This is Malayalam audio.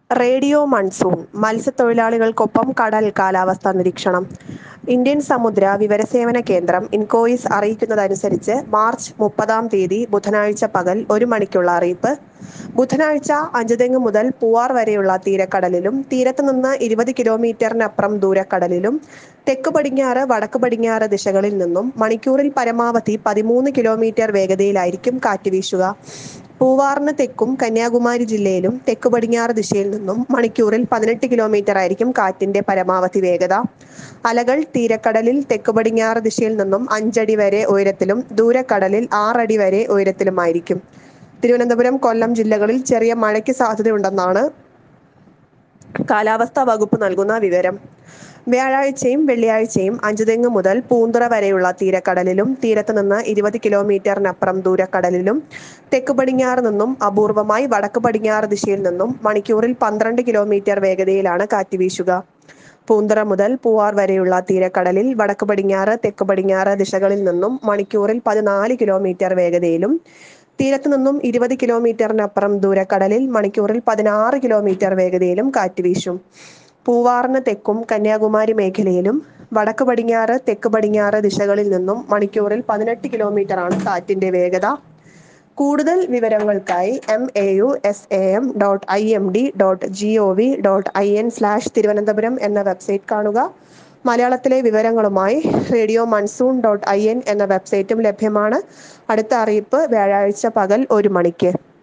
റേഡിയോ മൺസൂൺ മത്സ്യത്തൊഴിലാളികൾക്കൊപ്പം കടൽ കാലാവസ്ഥാ നിരീക്ഷണം ഇന്ത്യൻ സമുദ്ര വിവരസേവന കേന്ദ്രം ഇൻകോയിസ് അറിയിക്കുന്നതനുസരിച്ച് മാർച്ച് മുപ്പതാം തീയതി ബുധനാഴ്ച പകൽ ഒരു മണിക്കുള്ള അറിയിപ്പ് ബുധനാഴ്ച അഞ്ചുതെങ്ങ് മുതൽ പൂവാർ വരെയുള്ള തീരക്കടലിലും തീരത്ത് നിന്ന് ഇരുപത് കിലോമീറ്ററിനപ്പുറം ദൂരക്കടലിലും തെക്ക് പടിഞ്ഞാറ് വടക്ക് പടിഞ്ഞാറ് ദിശകളിൽ നിന്നും മണിക്കൂറിൽ പരമാവധി പതിമൂന്ന് കിലോമീറ്റർ വേഗതയിലായിരിക്കും കാറ്റ് വീശുക പൂവാറിന് തെക്കും കന്യാകുമാരി ജില്ലയിലും തെക്ക് പടിഞ്ഞാറ് ദിശയിൽ നിന്നും മണിക്കൂറിൽ പതിനെട്ട് കിലോമീറ്റർ ആയിരിക്കും കാറ്റിന്റെ പരമാവധി വേഗത അലകൾ തീരക്കടലിൽ തെക്ക് പടിഞ്ഞാറ് ദിശയിൽ നിന്നും അഞ്ചടി വരെ ഉയരത്തിലും ദൂരക്കടലിൽ ആറടി വരെ ഉയരത്തിലുമായിരിക്കും തിരുവനന്തപുരം കൊല്ലം ജില്ലകളിൽ ചെറിയ മഴയ്ക്ക് സാധ്യതയുണ്ടെന്നാണ് കാലാവസ്ഥാ വകുപ്പ് നൽകുന്ന വിവരം വ്യാഴാഴ്ചയും വെള്ളിയാഴ്ചയും അഞ്ചുതെങ്ങ് മുതൽ പൂന്തുറ വരെയുള്ള തീരക്കടലിലും തീരത്ത് നിന്ന് ഇരുപത് കിലോമീറ്ററിനപ്പുറം ദൂരക്കടലിലും തെക്ക് പടിഞ്ഞാറ് നിന്നും അപൂർവമായി വടക്ക് പടിഞ്ഞാറ് ദിശയിൽ നിന്നും മണിക്കൂറിൽ പന്ത്രണ്ട് കിലോമീറ്റർ വേഗതയിലാണ് കാറ്റ് വീശുക പൂന്തറ മുതൽ പൂവാർ വരെയുള്ള തീരക്കടലിൽ വടക്ക് പടിഞ്ഞാറ് തെക്ക് പടിഞ്ഞാറ് ദിശകളിൽ നിന്നും മണിക്കൂറിൽ പതിനാല് കിലോമീറ്റർ വേഗതയിലും തീരത്ത് നിന്നും ഇരുപത് കിലോമീറ്ററിനപ്പുറം ദൂരക്കടലിൽ മണിക്കൂറിൽ പതിനാറ് കിലോമീറ്റർ വേഗതയിലും കാറ്റ് വീശും പൂവാറിന് തെക്കും കന്യാകുമാരി മേഖലയിലും വടക്ക് പടിഞ്ഞാറ് തെക്ക് പടിഞ്ഞാറ് ദിശകളിൽ നിന്നും മണിക്കൂറിൽ പതിനെട്ട് കിലോമീറ്റർ ആണ് കാറ്റിന്റെ വേഗത കൂടുതൽ വിവരങ്ങൾക്കായി M A U S A M dot I M D dot G O V dot I N slash Thiruvananthapuram എന്ന വെബ്സൈറ്റ് കാണുക മലയാളത്തിലെ വിവരങ്ങളുമായി radio monsoon dot I N എന്ന വെബ്സൈറ്റും ലഭ്യമാണ് അടുത്ത അറിയിപ്പ് വ്യാഴാഴ്ച പകൽ ഒരു മണിക്ക്